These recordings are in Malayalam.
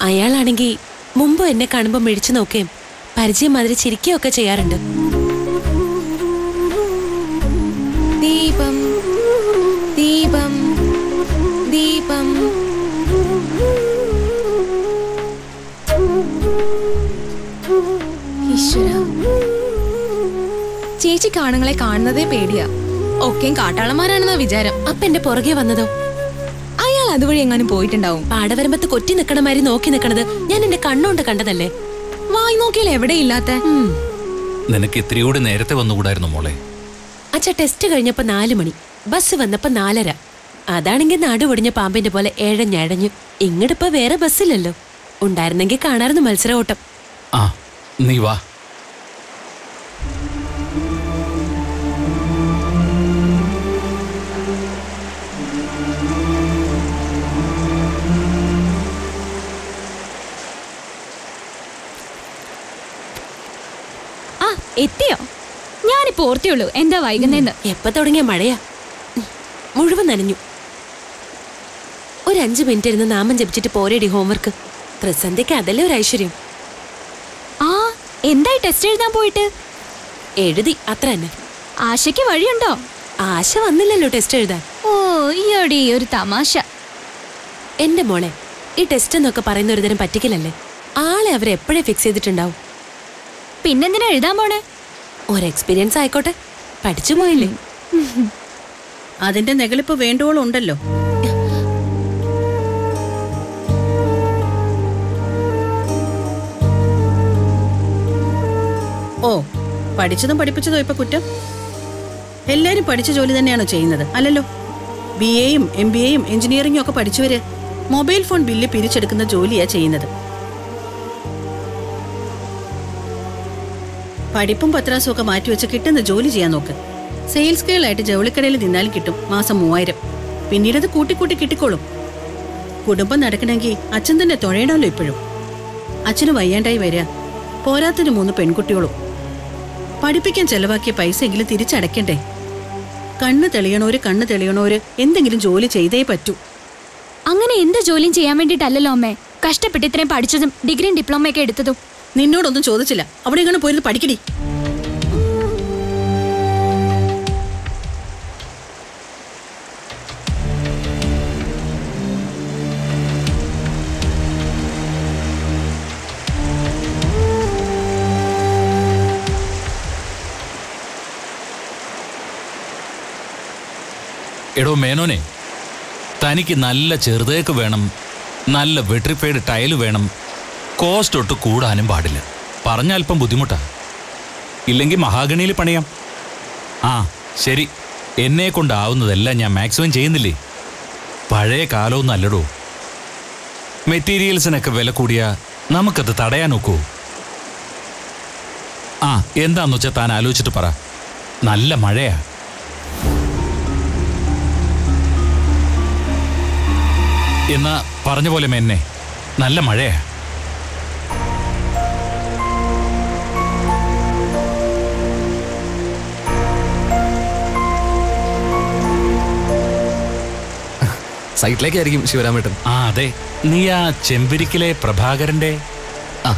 അയാളാണെങ്കിൽ മുമ്പ് എന്നെ കാണുമ്പോൾ മിഴിച്ചു നോക്കുകയും പരിചയം മാതിരി ചിരിക്കുകയൊക്കെ ചെയ്യാറുണ്ട് ദീപം ദീപം ദീപം ഈശ്വര ചേച്ചി കാണുങ്ങളെ കാണുന്നതേ പേടിയാ ഒക്കെയും കാട്ടാളന്മാരാണെന്നാ വിചാരം അപ്പൊ എന്റെ പുറകെ വന്നതോ അയാൾ അതുവഴി എങ്ങാനും പോയിട്ടുണ്ടാവും പാടവരമ്പത്ത് കൊറ്റി നിക്കണ മാതിരി നോക്കി നിക്കണത് ഞാൻ എന്റെ കണ്ണുകൊണ്ട് കണ്ടതല്ലേ വായി നോക്കിയാൽ എവിടെയില്ലാത്ത ഉം. നിനക്ക് ഇത്തിരിയൂടി നേരത്തെ വന്നുകൂടായിരുന്നു മോളെ അച്ഛ ടെസ്റ്റ് കഴിഞ്ഞപ്പോ നാലു മണി ബസ് വന്നപ്പോ നാലര അതാണെങ്കിൽ നാട് ഒടിഞ്ഞ പാമ്പിന്റെ പോലെ ഏഴഞ്ഞഴഞ്ഞു ഇങ്ങടിപ്പോ വേറെ ബസ്സില്ലല്ലോ ഉണ്ടായിരുന്നെങ്കിൽ കാണാറുന്നു മത്സര ഓട്ടം ആ നീ വാ ആ എത്തിയോ ഞാനിപ്പോ ഓർത്തിയുള്ളൂ എന്താ വൈകുന്നേന്ന് എപ്പോ തുടങ്ങിയ മഴയാ ഉം, മുഴുവൻ നനഞ്ഞു ഒരു അഞ്ചു മിനിറ്റ് ഇരുന്ന് നാമം ജപിച്ചിട്ട് പോരേടി ഹോംവർക്ക് പ്രസന്ധിക്ക് അതല്ലേ ഒരു ഐശ്വര്യം ആ എന്തായി ടെസ്റ്റ് എഴുതാൻ പോയിട്ട് എഴുതി അത്ര തന്നെ ആശയ്ക്ക് വഴിയുണ്ടോ ആശ വന്നില്ലല്ലോ ടെസ്റ്റ് എഴുതാൻ ഓ ഈയോടി ഒരു തമാശ എന്റെ മോളെ ഈ ടെസ്റ്റ് എന്നൊക്കെ പറയുന്ന ഒരുതരം പറ്റിക്കലല്ലേ ആളെ അവർ എപ്പോഴേ ഫിക്സ് ചെയ്തിട്ടുണ്ടാവും പിന്നെന്തിനാ എഴുതാൻ പോണേ ഒരു എക്സ്പീരിയൻസ് ആയിക്കോട്ടെ പഠിച്ചു പോയില്ലേ അതിന്റെ നെകളിപ്പ് വേണ്ടുവോളം ഉണ്ടല്ലോ ഓ പഠിച്ചതും പഠിപ്പിച്ചതും ഇപ്പൊ കുറ്റം എല്ലാരും പഠിച്ച ജോലി തന്നെയാണോ ചെയ്യുന്നത് അല്ലല്ലോ ബി എയും എം ബി എയും എഞ്ചിനീയറിംഗും ഒക്കെ പഠിച്ചവര് മൊബൈൽ ഫോൺ ബില്ല് പിരിച്ചെടുക്കുന്ന ജോലിയാ ചെയ്യുന്നത് പഠിപ്പും പത്രാസും ഒക്കെ മാറ്റിവെച്ച് കിട്ടുന്ന ജോലി ചെയ്യാൻ നോക്ക് സെയിൽസ് ഗേളായിട്ട് ജൗളിക്കടയിൽ നിന്നാലും കിട്ടും മാസം മൂവായിരം പിന്നീട് അത് കൂട്ടിക്കൂട്ടി കിട്ടിക്കോളും കുടുംബം നടക്കണമെങ്കിൽ അച്ഛൻ തന്നെ തുഴയണമല്ലോ ഇപ്പോഴും അച്ഛന് വയ്യാണ്ടായി വരിക പോരാത്തിന് മൂന്ന് പെൺകുട്ടികളും പഠിപ്പിക്കാൻ ചെലവാക്കിയ പൈസ എങ്കിലും തിരിച്ചടയ്ക്കണ്ടേ കണ്ണ് തെളിയണോര് കണ്ണ് തെളിയണോര് എന്തെങ്കിലും ജോലി ചെയ്തേ പറ്റൂ അങ്ങനെ എന്ത് ജോലിയും ചെയ്യാൻ വേണ്ടിയിട്ടല്ലല്ലോ അമ്മേ കഷ്ടപ്പെട്ട് ഇത്രയും പഠിച്ചതും ഡിഗ്രിയും ഡിപ്ലോമയൊക്കെ എടുത്തതും നിന്നോടൊന്നും ചോദിച്ചില്ല അവിടെ ഇങ്ങനെ പോയിരുന്ന് പഠിക്കടി എടോ മേനോനെ തനിക്ക് നല്ല ചെറുതേക്ക് വേണം നല്ല വെട്രിഫൈഡ് ടൈല് വേണം കോസ്റ്റ് ഒട്ട് കൂടാനും പാടില്ല പറഞ്ഞ അല്പം ബുദ്ധിമുട്ടാ ഇല്ലെങ്കിൽ മഹാഗണിയിൽ പണിയാം ആ ശരി എന്നെ കൊണ്ടാവുന്നതെല്ലാം ഞാൻ മാക്സിമം ചെയ്യുന്നില്ലേ പഴയ കാലമൊന്നും അല്ലടോ മെറ്റീരിയൽസിനൊക്കെ വില കൂടിയാ നമുക്കത് തടയാൻ ഒക്കൂ ആ എന്താന്ന് വെച്ചാൽ താൻ ആലോചിച്ചിട്ട് പറ നല്ല മഴയാ എന്നാ പറഞ്ഞ പോലെ മെന്നെ നല്ല മഴയാ സൈറ്റിലേക്കായിരിക്കും ശിവരാമേട്ടൻ ആ അതെ നീ ആ ചെമ്പിരിക്കിലെ പ്രഭാകരന്റെ ആ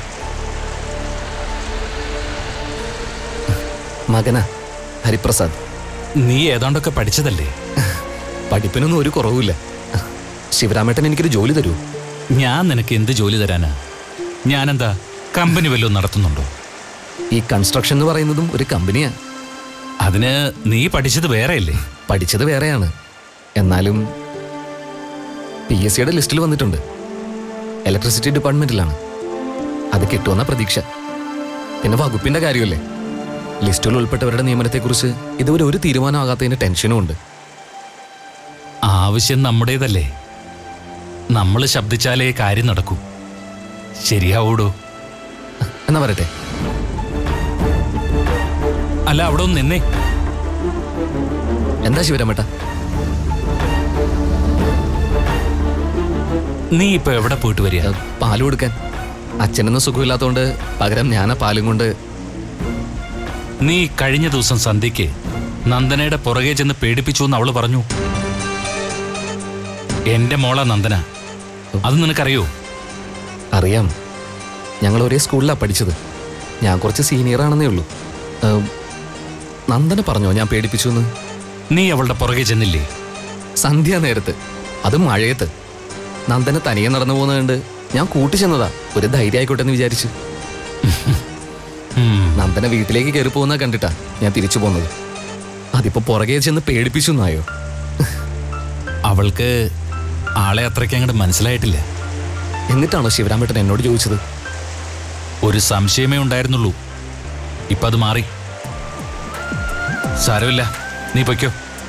മകനാ ഹരിപ്രസാദ് നീ ഏതാണ്ടൊക്കെ പഠിച്ചതല്ലേ പഠിപ്പിനൊന്നും ഒരു കുറവുമില്ല ശിവരാമേട്ടൻ എനിക്കൊരു ജോലി തരൂ ഞാൻ നിനക്ക് എന്ത് ജോലി തരാനാ ഞാനെന്താ കമ്പനി വല്ലതും നടത്തുന്നുണ്ടോ ഈ കൺസ്ട്രക്ഷൻ എന്ന് പറയുന്നതും ഒരു കമ്പനിയാ അതിന് നീ പഠിച്ചത് വേറെയല്ലേ പഠിച്ചത് വേറെയാണ് എന്നാലും പി എസ് സിയുടെ ലിസ്റ്റിൽ വന്നിട്ടുണ്ട് ഇലക്ട്രിസിറ്റി ഡിപ്പാർട്ട്മെന്റിലാണ് അത് കിട്ടുമെന്ന പ്രതീക്ഷ പിന്നെ വകുപ്പിന്റെ കാര്യമല്ലേ ലിസ്റ്റിൽ ഉൾപ്പെട്ടവരുടെ നിയമനത്തെക്കുറിച്ച് ഇതുവരെ ഒരു തീരുമാനമാകാത്തതിന്റെ ടെൻഷനും ഉണ്ട് ആവശ്യം നമ്മുടേതല്ലേ നമ്മൾ ശബ്ദിച്ചാലേ കാര്യം നടക്കൂ ശരിയാവൂടോ എന്നാ പറയട്ടെ അല്ല അവിടെ ഒന്ന് നിന്നേ എന്താ ശിവരാമേട്ട നീ ഇപ്പൊ എവിടെ പോയിട്ട് വരിക പാല് കൊടുക്കാൻ അച്ഛനൊന്നും സുഖമില്ലാത്തതുകൊണ്ട് പകരം ഞാനാ പാലും കൊണ്ട് നീ കഴിഞ്ഞ ദിവസം സന്ധ്യയ്ക്ക് നന്ദനയുടെ പുറകെ ചെന്ന് പേടിപ്പിച്ചു എന്ന് അവള് പറഞ്ഞു എന്റെ മോള നന്ദന അത് നിനക്കറിയോ അറിയാം ഞങ്ങൾ ഒരേ സ്കൂളിലാണ് പഠിച്ചത് ഞാൻ കുറച്ച് സീനിയർ ആണെന്നേ ഉള്ളൂ ഏം, നന്ദന പറഞ്ഞോ ഞാൻ പേടിപ്പിച്ചു എന്ന് നീ അവളുടെ പുറകെ ചെന്നില്ലേ സന്ധ്യാ നേരത്ത് അത് മഴയത്ത് നന്ദന തനിയെ നടന്നു പോകുന്നത് കണ്ട് ഞാൻ കൂട്ടി ചെന്നതാ ഒരു ധൈര്യം ആയിക്കോട്ടെ എന്ന് വിചാരിച്ചു ഉം. നന്ദന വീട്ടിലേക്ക് കയറി പോകുന്ന കണ്ടിട്ടാ ഞാൻ തിരിച്ചു പോകുന്നത് അതിപ്പോ പുറകെ ചെന്ന് പേടിപ്പിച്ചു എന്നായോ അവൾക്ക് ആളെ അത്രയ്ക്ക് അങ്ങോട്ട് മനസ്സിലായിട്ടില്ല എന്നിട്ടാണോ ശിവരാമേട്ടൻ എന്നോട് ചോദിച്ചത് ഒരു സംശയമേ ഉണ്ടായിരുന്നുള്ളൂ ഇപ്പൊ അത് മാറി സാരമില്ല നീ പൊയ്ക്കോ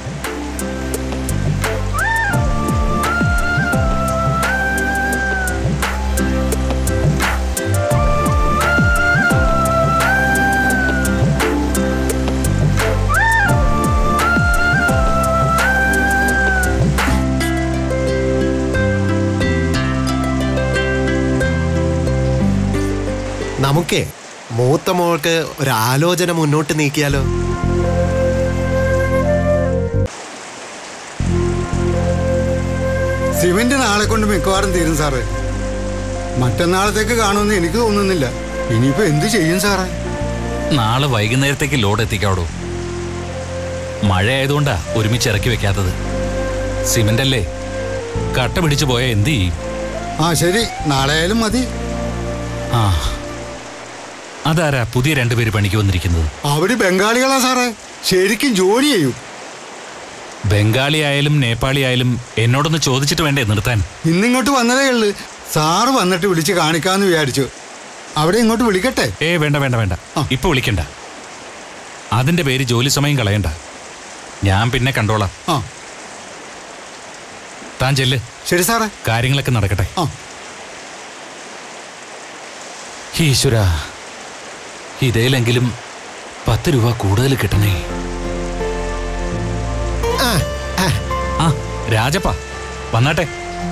നമുക്കേ മൂത്ത മോൾക്ക് ഒരു ആലോചന മുന്നോട്ട് നീക്കിയാലോ സിമെന്റ് നാളെ കൊണ്ട് മിക്കവാറും തീരും സാറേ മറ്റന്നാളത്തേക്ക് കാണുമെന്ന് എനിക്ക് തോന്നുന്നില്ല ഇനിയിപ്പോ എന്ത് ചെയ്യും സാറേ നാളെ വൈകുന്നേരത്തേക്ക് ലോഡ് എത്തിക്കാവടോ മഴ ആയതുകൊണ്ടാ ഒരുമിച്ച് ഇറക്കി വെക്കാത്തത് സിമന്റ് അല്ലേ കട്ട പിടിച്ചു പോയാൽ എന്ത് ചെയ്യും ആ ശരി നാളെ ആയാലും മതി ആ അതാരാ പുതിയ രണ്ടുപേര് പണിക്ക് വന്നിരിക്കുന്നത് അവര് ബംഗാളികളാ സാറേ ശരിക്കും ജോലി ചെയ്യും ബംഗാളി ആയാലും നേപ്പാളി ആയാലും എന്നോടൊന്ന് ചോദിച്ചിട്ട് വേണ്ടേ നിർത്താൻ ഇന്നിങ്ങോട്ട് വന്നതേ ഉള്ളു സാറ് വന്നിട്ട് വിളിച്ച് കാണിക്കാന്ന് വിചാരിച്ചു അവിടെ ഇങ്ങോട്ട് വിളിക്കട്ടെ ഏ വേണ്ട വേണ്ട വേണ്ട ആ. ഇപ്പൊ വിളിക്കണ്ട അതിന്റെ പേര് ജോലി സമയം കളയണ്ട ഞാൻ പിന്നെ കണ്ടോളാം ആ താൻ ചെല്ല് ശരി സാറേ കാര്യങ്ങളൊക്കെ നടക്കട്ടെ ആ ഈശ്വര ഇതേലെങ്കിലും പത്ത് രൂപ കൂടുതൽ കിട്ടണേ ആ, ആ, ആ രാജപ്പ വന്നാട്ടെ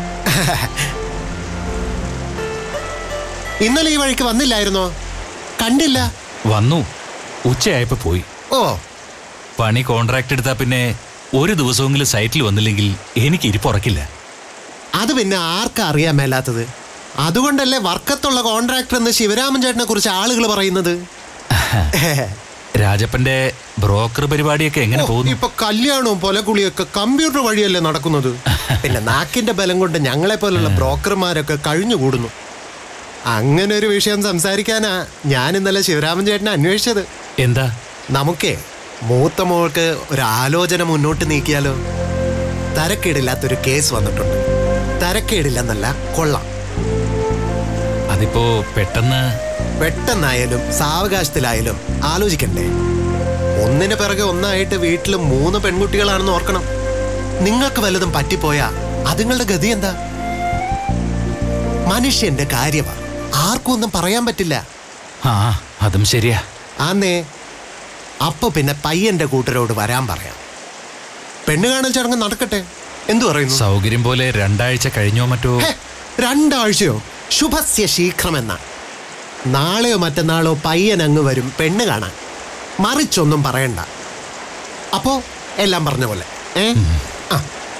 ഇന്നലെ ഈ വഴിക്ക് വന്നില്ലായിരുന്നോ കണ്ടില്ല വന്നു ഉച്ചയായപ്പോ പോയി ഓ പണി കോൺട്രാക്ട് എടുത്താ പിന്നെ ഒരു ദിവസമെങ്കിലും സൈറ്റിൽ വന്നില്ലെങ്കിൽ എനിക്ക് ഇരിപ്പുറക്കില്ല അത് പിന്നെ ആർക്കാ അറിയാൻ മേലാത്തത് അതുകൊണ്ടല്ലേ വർക്കത്തുള്ള കോൺട്രാക്ടർ എന്ന് ശിവരാമൻ ചേട്ടനെ കുറിച്ച് ആളുകൾ പറയുന്നത് രാജപ്പന്റെ ബ്രോക്കർ പരിപാടിയൊക്കെ എങ്ങനെ ഓ, പോകുന്നു ഇപ്പൊ കല്യാണവും പൊലകുളിയൊക്കെ കമ്പ്യൂട്ടർ വഴിയല്ലേ നടക്കുന്നത് പിന്നെ നാക്കിന്റെ ബലം കൊണ്ട് ഞങ്ങളെ പോലുള്ള ബ്രോക്കർമാരൊക്കെ കഴിഞ്ഞുകൂടുന്നു അങ്ങനെ ഒരു വിഷയം സംസാരിക്കാനാ ഞാൻ ഇന്നലെ ശിവരാമൻ ചേട്ടനെ അന്വേഷിച്ചത് എന്താ നമുക്കേ മൂത്ത മോൾക്ക് ഒരു ആലോചന മുന്നോട്ട് നീക്കിയാലോ തരക്കേടില്ലാത്തൊരു കേസ് വന്നിട്ടുണ്ട് തരക്കേടില്ലെന്നല്ല കൊള്ളാം അതിപ്പോ പെട്ടെന്ന് പെട്ടെന്നായാലും സാവകാശത്തിലായാലും ആലോചിക്കണ്ടേ ഒന്നിന് പിറകെ ഒന്നായിട്ട് വീട്ടിൽ മൂന്ന് പെൺകുട്ടികളാണെന്ന് ഓർക്കണം നിങ്ങൾക്ക് വല്ലതും പറ്റിപ്പോയാ അതുങ്ങളുടെ ഗതി എന്താ മനുഷ്യന്റെ കാര്യമാ ആർക്കും ഒന്നും പറയാൻ പറ്റില്ല ആ അതും ശരിയാ ആന്നേ അപ്പൊ പിന്നെ പയ്യന്റെ കൂട്ടരോട് വരാൻ പറയാം പെണ്ണ് കാണൽ ചടങ്ങ് നടക്കട്ടെ എന്തു പറയുന്നു സൗകര്യം പോലെ രണ്ടാഴ്ച കഴിഞ്ഞോ മറ്റോ ഹേ, രണ്ടാഴ്ചയോ ശുഭസ്യ ശീഘ്രമെന്ന നാളെയോ മറ്റന്നാളോ പയ്യൻ അങ്ങ് വരും പെണ്ണ് കാണാൻ മറിച്ചൊന്നും പറയണ്ട അപ്പോ എല്ലാം പറഞ്ഞ പോലെ ഏ ആ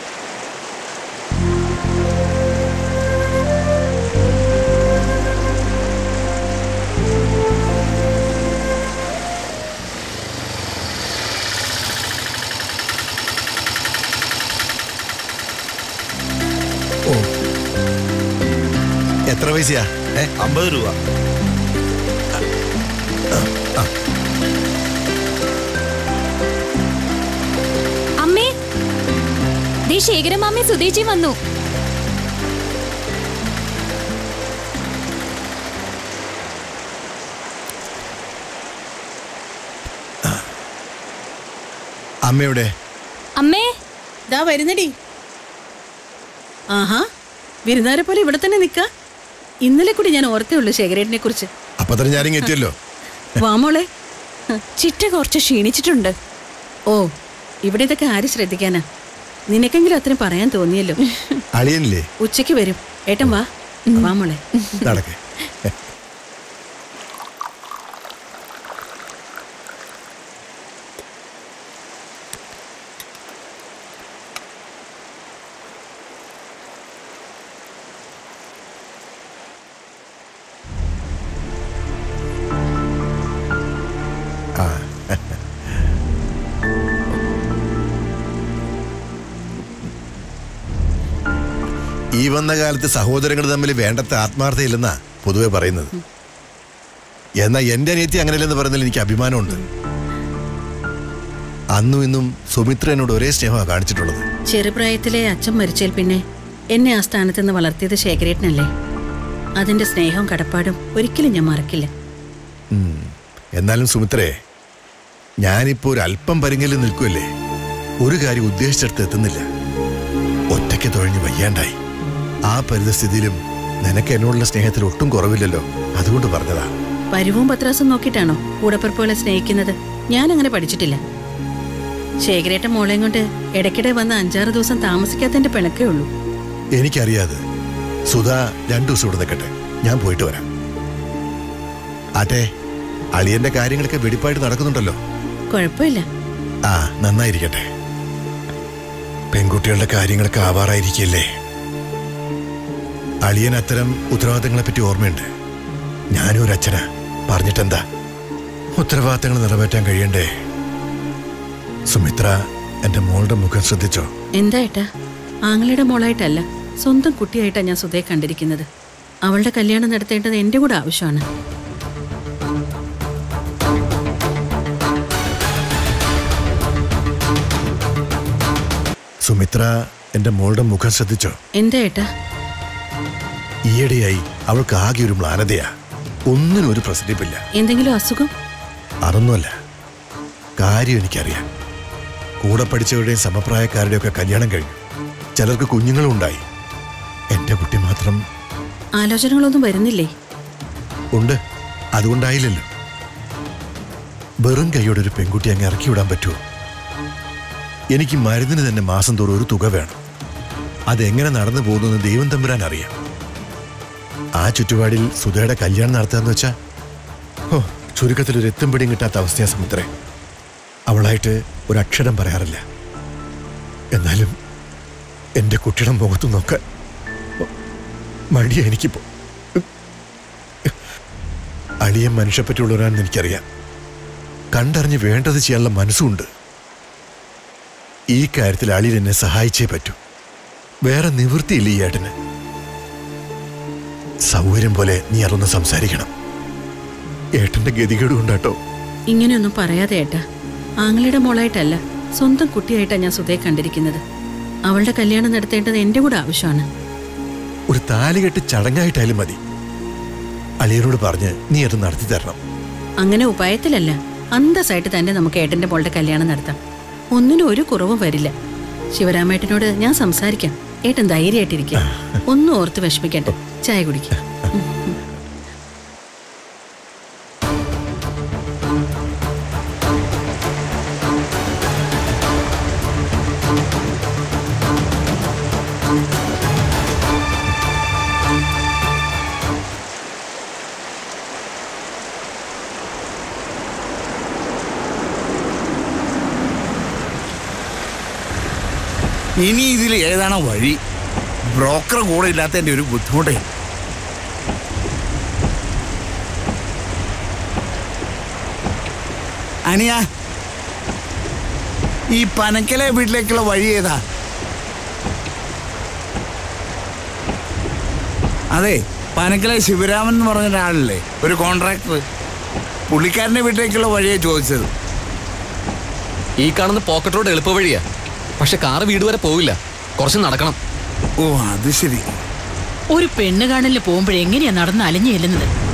എത്ര പൈസയാ ഏ അമ്പത് രൂപ അമ്മേ ദേ ശേഖരമാമി സുധേച്ചി വന്നു അമ്മയുടെ അമ്മേ ദാ വരുന്നടി ആഹാ വിരുന്നാരെ പോലെ ഇവിടെ തന്നെ നിക്ക ഇന്നലെ കൂടി ഞാൻ ഓർത്തേ ഉള്ളൂ ശേഖരേട്ടനെ കുറിച്ച് അപ്പൊ തന്നെ ഞാനിങ്ങ് എത്തിയല്ലോ വാമോളെ ചിറ്റ കുറച്ച് ക്ഷീണിച്ചിട്ടുണ്ട് ഓ ഇവിടെ ഇതൊക്കെ ആര് ശ്രദ്ധിക്കാനാ നിനക്കെങ്കിലും അത്രയും പറയാൻ തോന്നിയല്ലോ അളിയനില്ലേ ഉച്ചയ്ക്ക് വരും ഏട്ടൻ വാ വാമോളെ നടക്കേ ഈ വന്ന കാലത്ത് സഹോദരങ്ങൾ തമ്മിൽ വേണ്ടത്ര ആത്മാർത്ഥയില്ലെന്നാ പൊതുവെ പറയുന്നത് എന്നാ എന്റെ അനിയത്തി അങ്ങനെയല്ലെന്ന് പറയുന്നതിൽ എനിക്ക് അഭിമാനമുണ്ട് അന്നും ഇന്നും സുമിത്ര എന്നോട് ഒരേ സ്നേഹമാണ് കാണിച്ചിട്ടുള്ളത് ചെറുപ്രായത്തിലെ അച്ഛൻ മരിച്ചാൽ പിന്നെ എന്നെ ആ സ്ഥാനത്ത് നിന്ന് വളർത്തിയത് ശേഖരേട്ടനല്ലേ അതിന്റെ സ്നേഹവും കടപ്പാടും ഒരിക്കലും ഞാൻ മറക്കില്ല ഉം. എന്നാലും സുമിത്രേ ഞാനിപ്പോ ഒരു അല്പം പരിങ്ങലിൽ നിൽക്കുമല്ലേ ഒരു കാര്യം ഉദ്ദേശിച്ചെടുത്ത് എത്തുന്നില്ല ഒറ്റയ്ക്ക് തുഴഞ്ഞ് വയ്യാണ്ടായി ആ പരിതസ്ഥിതിയിലും നിനക്ക് എന്നോടുള്ള സ്നേഹത്തിൽ ഒട്ടും കുറവില്ലല്ലോ അതുകൊണ്ട് പറഞ്ഞതാ പരുവും പത്രാസും നോക്കിയിട്ടാണോ കൂടപ്പിറപ്പുകളെ സ്നേഹിക്കുന്നത് ഞാൻ അങ്ങനെ പഠിച്ചിട്ടില്ല ശേഖരേട്ടൻ മോളെയും കൊണ്ട് ഇടയ്ക്കിടെ വന്ന് അഞ്ചാറ് ദിവസം താമസിക്കാത്തതിന്റെ പിണക്കേ ഉള്ളൂ എനിക്കറിയാതെ സുധാ രണ്ടു ദിവസം ഇവിടെ നിൽക്കട്ടെ ഞാൻ പോയിട്ട് വരാം ആട്ടെ അളിയന്റെ കാര്യങ്ങളൊക്കെ വെടിപ്പായിട്ട് നടക്കുന്നുണ്ടല്ലോ കുഴപ്പമില്ല ആ നന്നായിരിക്കട്ടെ പെൺകുട്ടികളുടെ കാര്യങ്ങളൊക്കെ ആവാറായിരിക്കല്ലേ അളിയൻ അത്തരം ഉത്തരവാദിത്തങ്ങളെ പറ്റി ഓർമ്മയുണ്ട് ഞാനും ഒരു അച്ഛനാ പറഞ്ഞിട്ടെന്താ ഉത്തരവാദിത്തങ്ങൾ നിറവേറ്റാൻ കഴിയണ്ടേ സുമിത്ര എന്റെ മോളുടെ മുഖം ശ്രദ്ധിച്ചോ എന്താ ഏട്ടാ ആങ്ങളുടെ മോളായിട്ടല്ല സ്വന്തം കുട്ടിയായിട്ടാണ് ഞാൻ സുധയെ കണ്ടിരിക്കുന്നത് അവളുടെ കല്യാണം നടത്തേണ്ടത് എന്റെ കൂടെ ആവശ്യമാണ് സുമിത്ര എന്റെ മോളുടെ മുഖം ശ്രദ്ധിച്ചോ എന്താ ഏട്ടാ ഈയിടെയായി അവൾക്ക് ആകെ ഒരു മ്ലാനതയാ ഒന്നിനും ഒരു പ്രസരിപ്പില്ല എന്തെങ്കിലും അസുഖം അതൊന്നുമല്ല കാര്യം എനിക്കറിയാം കൂടെ പഠിച്ചവരുടെയും സമപ്രായക്കാരുടെയും ഒക്കെ കല്യാണം കഴിഞ്ഞു ചിലർക്ക് കുഞ്ഞുങ്ങളും ഉണ്ടായി എന്റെ കുട്ടി മാത്രം ആലോചനകളൊന്നും വരുന്നില്ലേ ഉണ്ട് അതുകൊണ്ടായില്ലല്ലോ വെറും കൈയോടെ ഒരു പെൺകുട്ടി അങ്ങ് ഇറക്കി വിടാൻ പറ്റുമോ എനിക്ക് മരുന്നിന് തന്നെ മാസം തോറും ഒരു തുക വേണം അതെങ്ങനെ നടന്നു പോകുന്നു ദൈവം തമ്പുരാൻ അറിയാം ആ ചുറ്റുപാടിൽ സുധയുടെ കല്യാണം നടത്താന്ന് വെച്ചാ ഓ ചുരുക്കത്തിൽ ഒരു എത്തും പിടിയും കിട്ടാത്ത അവസ്ഥയാ സമുദ്രേ അവളായിട്ട് ഒരക്ഷരം പറയാറില്ല എന്നാലും എന്റെ കുട്ടിയുടെ മുഖത്ത് നോക്കാൻ മടിയ എനിക്കിപ്പോ അളിയൻ മനുഷ്യപ്പറ്റുള്ളവരാണെന്ന് എനിക്കറിയാം കണ്ടറിഞ്ഞ് വേണ്ടത് ചെയ്യാനുള്ള മനസ്സുണ്ട് ഈ കാര്യത്തിൽ അളിയൻ എന്നെ സഹായിച്ചേ പറ്റൂ വേറെ നിവൃത്തിയില്ല ഈ ഏട്ടന് സൗകര്യം പോലെ നീ അതൊന്ന് സംസാരിക്കണം ഏട്ടന്റെ ഗതികേട് കൊണ്ടാട്ടോ ഇങ്ങനെയൊന്നും പറയാതെ ഏട്ടാ ആങ്ങളുടെ മോളായിട്ടല്ല സ്വന്തം കുട്ടിയായിട്ടാണ് ഞാൻ സുധയെ കണ്ടിരിക്കുന്നത് അവളുടെ കല്യാണം നടത്തേണ്ടത് എന്റെ കൂടെ ആവശ്യമാണ് ഒരു താലികെട്ട് ചടങ്ങായിട്ടായാലും മതി അളിയനോട് പറഞ്ഞ് നീ അത് നടത്തി തരണം അങ്ങനെ ഉപായത്തിലല്ല അന്തസ്സായിട്ട് തന്നെ നമുക്ക് ഏട്ടന്റെ മോളുടെ കല്യാണം നടത്താം ഒന്നിനും ഒരു കുറവും വരില്ല ശിവരാമേട്ടനോട് ഞാൻ സംസാരിക്കാം ഏട്ടൻ ധൈര്യമായിട്ടിരിക്കാം ഒന്നും ഓർത്ത് വിഷമിക്കട്ടെ ചായ കുടിക്കാം ഇനി ഇതിൽ ഏതാണ് വഴി ബ്രോക്കർ കൂടെ ഇല്ലാത്തതിന്റെ ഒരു ബുദ്ധിമുട്ടേ അനിയ ഈ പനക്കലെ വീട്ടിലേക്കുള്ള വഴി ഏതാ അതെ പനക്കലെ ശിവരാമൻ എന്ന് പറഞ്ഞ ഒരാളല്ലേ ഒരു കോൺട്രാക്ടർ പുള്ളിക്കാരൻ്റെ വീട്ടിലേക്കുള്ള വഴിയെ ചോദിച്ചത് ഈ കാണുന്ന പോക്കറ്റ് റോഡ് എളുപ്പ വഴിയാ പക്ഷെ കാറ് വീട് വരെ പോവില്ല കുറച്ച് നടക്കണം ഓ അത് ശരി ഒരു പെണ്ണ് കാണലിന് പോകുമ്പോഴെങ്ങനെയാ നടന്ന് അലഞ്ഞു ചെല്ലുന്നത്